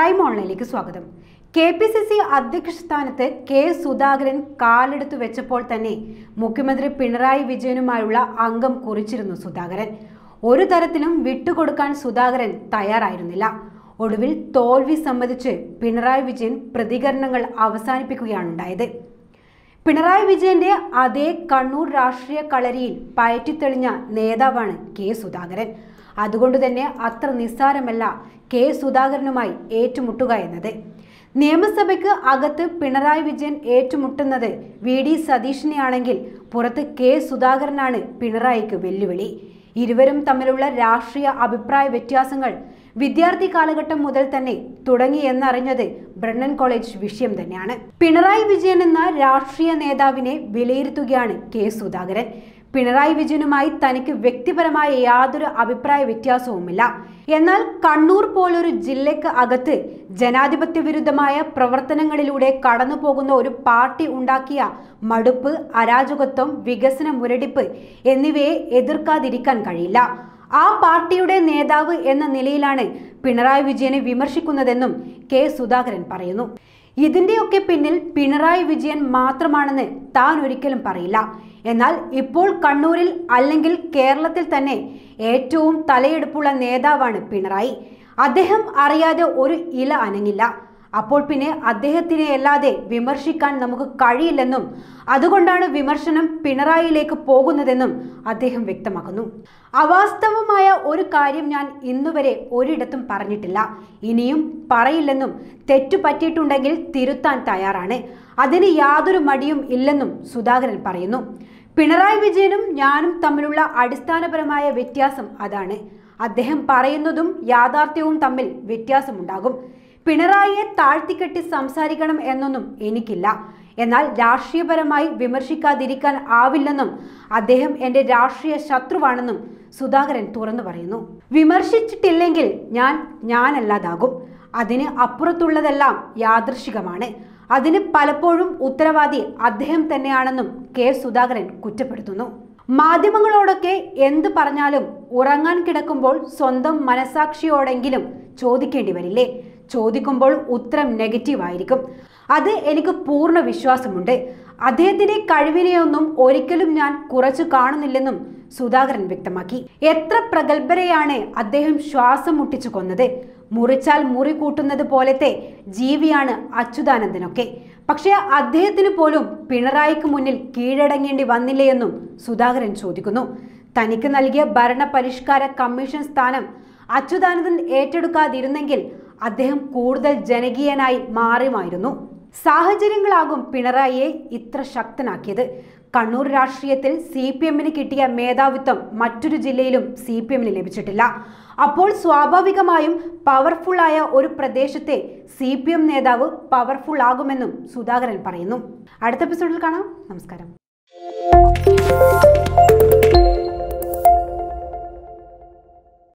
crime ഓൺലൈനിലേക്ക് സ്വാഗതം K P C C അധ്യക്ഷ സ്ഥാനത്ത് കെ സുധാകരൻ കാലെടുത്തു വെച്ചപ്പോൾ തന്നെ മുഖ്യമന്ത്രി പിണറായി വിജയനുമായുള്ള അംഗം കുറിച്ചിരുന്നു സുധാകരൻ ഒരു തരത്തിലും വിട്ടുകൊടുക്കാൻ സുധാകരൻ തയ്യാറായിരുന്നില്ല ഒടുവിൽ തോൽവി സമ്മതിച്ച് പിണറായി വിജയൻ പ്രതികരണങ്ങൾ അവസാനിപ്പിക്കുകയാണുണ്ടായത് പിണറായി വിജയന്റെ അതേ കണ്ണൂർ രാഷ്ട്രീയ കളരിയിൽ പയറ്റിത്തെളിഞ്ഞ നേതാവാണ് കെ സുധാകരൻ അതുകൊണ്ട് തന്നെ അത്ര നിസ്സാരമല്ല കെ സുധാകരനുമായി ഏറ്റുമുട്ടുക എന്നത് നിയമസഭയ്ക്ക് അകത്ത് പിണറായി വിജയൻ ഏറ്റുമുട്ടുന്നത് വി ഡി സതീഷിനെയാണെങ്കിൽ പുറത്ത് കെ സുധാകരനാണ് പിണറായിക്ക് വെല്ലുവിളി ഇരുവരും തമ്മിലുള്ള രാഷ്ട്രീയ അഭിപ്രായ വ്യത്യാസങ്ങൾ വിദ്യാർത്ഥി കാലഘട്ടം മുതൽ തന്നെ തുടങ്ങി എന്നറിഞ്ഞത് ബ്രണ്ണൻ കോളേജ് വിഷയം തന്നെയാണ് പിണറായി വിജയൻ എന്ന രാഷ്ട്രീയ നേതാവിനെ വിലയിരുത്തുകയാണ് കെ സുധാകരൻ പിണറായി വിജയനുമായി തനിക്ക് വ്യക്തിപരമായ യാതൊരു അഭിപ്രായ വ്യത്യാസവുമില്ല എന്നാൽ കണ്ണൂർ പോലൊരു ജില്ലയ്ക്ക് അകത്ത് ജനാധിപത്യ വിരുദ്ധമായ പ്രവർത്തനങ്ങളിലൂടെ കടന്നു പോകുന്ന ഒരു പാർട്ടി ഉണ്ടാക്കിയ മടുപ്പ് അരാജകത്വം വികസന മുരടിപ്പ് എന്നിവയെ എതിർക്കാതിരിക്കാൻ കഴിയില്ല ആ പാർട്ടിയുടെ നേതാവ് എന്ന നിലയിലാണ് പിണറായി വിജയനെ വിമർശിക്കുന്നതെന്നും കെ സുധാകരൻ പറയുന്നു ഇതിന്റെയൊക്കെ പിന്നിൽ പിണറായി വിജയൻ മാത്രമാണെന്ന് താൻ ഒരിക്കലും പറയില്ല എന്നാൽ ഇപ്പോൾ കണ്ണൂരിൽ അല്ലെങ്കിൽ കേരളത്തിൽ തന്നെ ഏറ്റവും തലയെടുപ്പുള്ള നേതാവാണ് പിണറായി അദ്ദേഹം അറിയാതെ ഒരു ഇല അനങ്ങില്ല അപ്പോൾ പിന്നെ അദ്ദേഹത്തിനെ അല്ലാതെ വിമർശിക്കാൻ നമുക്ക് കഴിയില്ലെന്നും അതുകൊണ്ടാണ് വിമർശനം പിണറായിയിലേക്ക് പോകുന്നതെന്നും അദ്ദേഹം വ്യക്തമാക്കുന്നു അവാസ്തവമായ ഒരു കാര്യം ഞാൻ ഇന്നുവരെ ഒരിടത്തും പറഞ്ഞിട്ടില്ല ഇനിയും പറയില്ലെന്നും തെറ്റു പറ്റിയിട്ടുണ്ടെങ്കിൽ തിരുത്താൻ തയ്യാറാണ് അതിന് യാതൊരു മടിയും ഇല്ലെന്നും സുധാകരൻ പറയുന്നു പിണറായി വിജയനും ഞാനും തമ്മിലുള്ള അടിസ്ഥാനപരമായ വ്യത്യാസം അതാണ് അദ്ദേഹം പറയുന്നതും യാഥാർത്ഥ്യവും തമ്മിൽ വ്യത്യാസമുണ്ടാകും പിണറായിയെ താഴ്ത്തിക്കെട്ടി സംസാരിക്കണം എന്നൊന്നും എനിക്കില്ല എന്നാൽ രാഷ്ട്രീയപരമായി വിമർശിക്കാതിരിക്കാൻ ആവില്ലെന്നും അദ്ദേഹം എൻ്റെ രാഷ്ട്രീയ ശത്രുവാണെന്നും സുധാകരൻ തുറന്നു പറയുന്നു വിമർശിച്ചിട്ടില്ലെങ്കിൽ ഞാൻ ഞാനല്ലാതാകും അതിന് അപ്പുറത്തുള്ളതെല്ലാം യാദൃശികമാണ് അതിന് പലപ്പോഴും ഉത്തരവാദി അദ്ദേഹം തന്നെയാണെന്നും കെ സുധാകരൻ കുറ്റപ്പെടുത്തുന്നു മാധ്യമങ്ങളോടൊക്കെ എന്ത് പറഞ്ഞാലും ഉറങ്ങാൻ കിടക്കുമ്പോൾ സ്വന്തം മനസാക്ഷിയോടെങ്കിലും ചോദിക്കേണ്ടി വരില്ലേ ചോദിക്കുമ്പോൾ ഉത്തരം നെഗറ്റീവ് ആയിരിക്കും അത് എനിക്ക് പൂർണ്ണ വിശ്വാസമുണ്ട് അദ്ദേഹത്തിന്റെ കഴിവിനെയൊന്നും ഒരിക്കലും ഞാൻ കുറച്ചു കാണുന്നില്ലെന്നും സുധാകരൻ വ്യക്തമാക്കി എത്ര പ്രഗത്ഭരെയാണ് അദ്ദേഹം ശ്വാസം മുട്ടിച്ചു കൊന്നത് മുറിച്ചാൽ മുറി കൂട്ടുന്നത് പോലത്തെ ജീവിയാണ് അച്യുതാനന്ദനൊക്കെ പക്ഷേ അദ്ദേഹത്തിന് പോലും പിണറായിക്ക് മുന്നിൽ കീഴടങ്ങേണ്ടി വന്നില്ലേയെന്നും സുധാകരൻ ചോദിക്കുന്നു തനിക്ക് നൽകിയ ഭരണ പരിഷ്കാര കമ്മീഷൻ സ്ഥാനം അച്യുതാനന്ദൻ ഏറ്റെടുക്കാതിരുന്നെങ്കിൽ അദ്ദേഹം കൂടുതൽ ജനകീയനായി മാറുമായിരുന്നു സാഹചര്യങ്ങളാകും പിണറായിയെ ഇത്ര ശക്തനാക്കിയത് കണ്ണൂർ രാഷ്ട്രീയത്തിൽ സി പി എമ്മിന് കിട്ടിയ മേധാവിത്വം മറ്റൊരു ജില്ലയിലും സി പി എമ്മിന് ലഭിച്ചിട്ടില്ല അപ്പോൾ സ്വാഭാവികമായും പവർഫുള്ളായ ഒരു പ്രദേശത്തെ സി പി എം നേതാവ് പവർഫുൾ ആകുമെന്നും സുധാകരൻ പറയുന്നു അടുത്ത എപ്പിസോഡിൽ കാണാം നമസ്കാരം